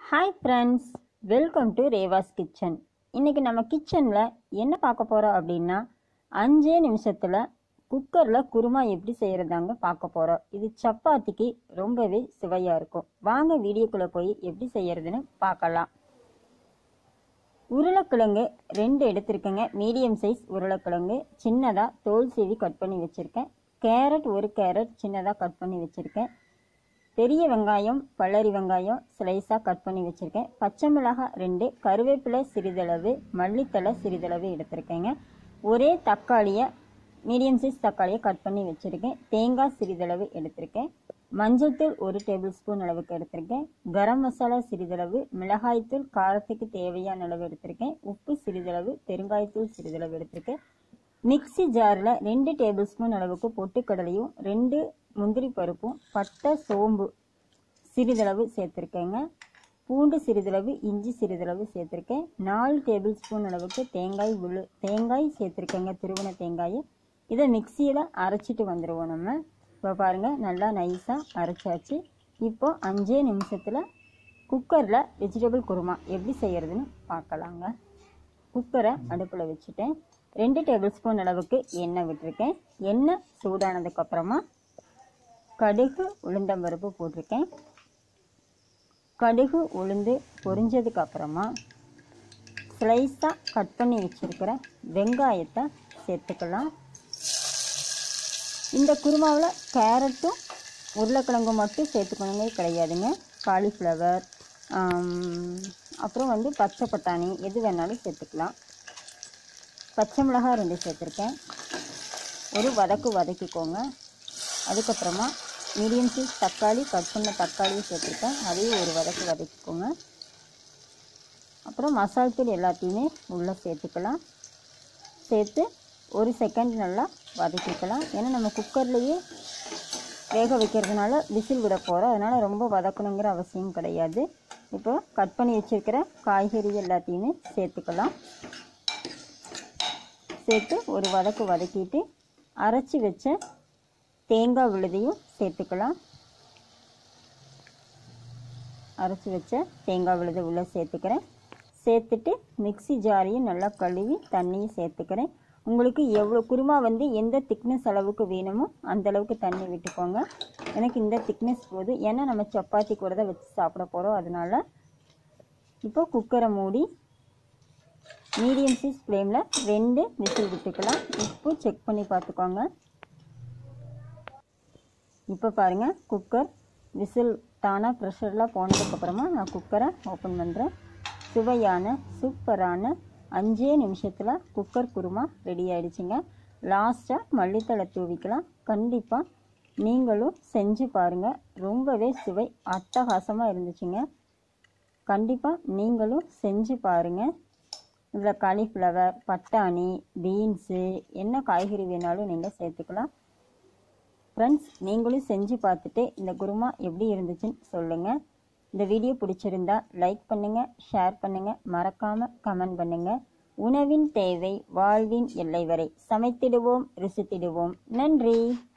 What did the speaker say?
hi friends welcome to Reva's kitchen இன்றைக்கி நம்ம கிச்சனில் என்ன பார்க்க போகிறோம் அப்படின்னா அஞ்சே நிமிஷத்தில் குக்கரில் குருமா எப்படி செய்கிறதாங்க பார்க்க போகிறோம் இது சப்பாத்திக்கு ரொம்பவே சுவையாக இருக்கும் வாங்க வீடியோக்குள்ளே போய் எப்படி செய்கிறதுன்னு பார்க்கலாம் உருளைக்கிழங்கு ரெண்டு எடுத்திருக்கேங்க மீடியம் சைஸ் உருளைக்கிழங்கு சின்னதாக தோல் சீவி கட் பண்ணி வச்சுருக்கேன் கேரட் ஒரு கேரட் சின்னதாக கட் பண்ணி வச்சுருக்கேன் பெரிய வெங்காயம் பல்லரி வெங்காயம் ஸ்லைஸாக கட் பண்ணி வச்சுருக்கேன் பச்சை மிளகாய் ரெண்டு கருவேப்பிலை சிறிதளவு மல்லித்தலை சிறிதளவு எடுத்திருக்கேங்க ஒரே தக்காளியை மீடியம் சைஸ் தக்காளியை கட் பண்ணி வச்சுருக்கேன் தேங்காய் சிறிதளவு எடுத்திருக்கேன் மஞ்சள்தூள் ஒரு டேபிள் ஸ்பூன் அளவுக்கு எடுத்திருக்கேன் கரம் மசாலா சிறிதளவு மிளகாய்த்தூள் காரத்துக்கு தேவையான அளவு எடுத்திருக்கேன் உப்பு சிறிதளவு பெருங்காயத்தூள் சிறிதளவு எடுத்திருக்கேன் மிக்ஸி ஜாரில் ரெண்டு டேபிள் ஸ்பூன் அளவுக்கு பொட்டுக்கடலையும் ரெண்டு முந்திரி பருப்பும் பட்டை சோம்பு சிறிதளவு சேர்த்துருக்கேங்க பூண்டு சிறிதளவு இஞ்சி சிறிதளவு சேர்த்துருக்கேன் நாலு டேபிள் ஸ்பூன் அளவுக்கு தேங்காய் உள்ள தேங்காய் சேர்த்துருக்கேங்க துருவன தேங்காயை இதை மிக்சியில் அரைச்சிட்டு வந்துடுவோம் நம்ம இப்போ பாருங்கள் நல்லா நைஸாக அரைச்சாச்சு இப்போ அஞ்சே நிமிஷத்தில் குக்கரில் வெஜிடபிள் குருமா எப்படி செய்கிறதுன்னு பார்க்கலாங்க குக்கரை அடுப்பில் வச்சுட்டேன் ரெண்டு டேபிள் ஸ்பூன் அளவுக்கு எண்ணெய் விட்டுருக்கேன் எண்ணெய் சூடானதுக்கப்புறமா கடுகு உளுந்தம்பருப்பு போட்டிருக்கேன் கடுகு உளுந்து பொரிஞ்சதுக்கு அப்புறமா ஸ்லைஸாக கட் பண்ணி வச்சுருக்கிற வெங்காயத்தை சேர்த்துக்கலாம் இந்த குருமாவில் கேரட்டும் உருளைக்கிழங்கும் மட்டும் சேர்த்துக்கணுங்க கிடையாதுங்க காலிஃப்ளவர் அப்புறம் வந்து பச்சை பட்டாணி எது வேணாலும் சேர்த்துக்கலாம் பச்சை மிளகாய் ரெண்டு சேர்த்துருக்கேன் ஒரு வதக்கு வதக்கிக்கோங்க அதுக்கப்புறமா மீடியம் சைஸ் தக்காளி கட் பண்ண தக்காளியை சேர்த்துருக்கேன் அதையும் ஒரு வதக்கு வதக்கிக்கோங்க அப்புறம் மசால் தூள் எல்லாத்தையுமே உள்ளே சேர்த்துக்கலாம் சேர்த்து ஒரு செகண்ட் நல்லா வதக்கிக்கலாம் ஏன்னா நம்ம குக்கர்லேயே வேக வைக்கிறதுனால விசில் விட போகிறோம் அதனால் ரொம்ப வதக்கணுங்கிற அவசியம் கிடையாது இப்போ கட் பண்ணி வச்சுருக்கிற காய்கறி எல்லாத்தையுமே சேர்த்துக்கலாம் சேர்த்து ஒரு வதக்கு வதக்கிட்டு அரைச்சி வச்ச தேங்காய் விழுதையும் சேர்த்துக்கலாம் அரைச்சி வச்ச தேங்காய் விழுதை உள்ளே சேர்த்துக்கிறேன் சேர்த்துட்டு மிக்சி ஜாரையும் நல்லா கழுவி தண்ணியும் சேர்த்துக்கிறேன் உங்களுக்கு எவ்வளோ குருமா வந்து எந்த திக்னஸ் அளவுக்கு வேணுமோ அந்த அளவுக்கு தண்ணி விட்டுக்கோங்க எனக்கு இந்த திக்னஸ் போதும் ஏன்னா நம்ம சப்பாத்தி கூட தான் வச்சு சாப்பிட போகிறோம் அதனால் இப்போ குக்கரை மூடி மீடியம் சைஸ் ஃப்ளேமில் ரெண்டு விசில் விட்டுக்கலாம் உப்பு செக் பண்ணி பார்த்துக்கோங்க இப்போ பாருங்கள் குக்கர் விசில் தானாக ப்ரெஷர்லாம் போனதுக்கப்புறமா நான் குக்கரை ஓப்பன் பண்ணுறேன் சுவையான சூப்பரான அஞ்சே நிமிஷத்தில் குக்கர் குருமா ரெடி ஆகிடுச்சிங்க லாஸ்ட்டாக மல்லித்தலை தூவிக்கலாம் கண்டிப்பாக நீங்களும் செஞ்சு பாருங்கள் ரொம்பவே சுவை அட்டகாசமாக இருந்துச்சுங்க கண்டிப்பாக நீங்களும் செஞ்சு பாருங்கள் இதில் காலிஃப்ளவர் பட்டாணி பீன்ஸு என்ன காய்கறி வேணாலும் நீங்கள் சேர்த்துக்கலாம் ஃப்ரெண்ட்ஸ் நீங்களும் செஞ்சு பார்த்துட்டு இந்த குருமா எப்படி இருந்துச்சுன்னு சொல்லுங்கள் இந்த வீடியோ பிடிச்சிருந்தா லைக் பண்ணுங்கள் ஷேர் பண்ணுங்கள் மறக்காமல் கமெண்ட் பண்ணுங்கள் உணவின் தேவை வாழ்வின் எல்லை வரை சமைத்திடுவோம் ருசித்திடுவோம் நன்றி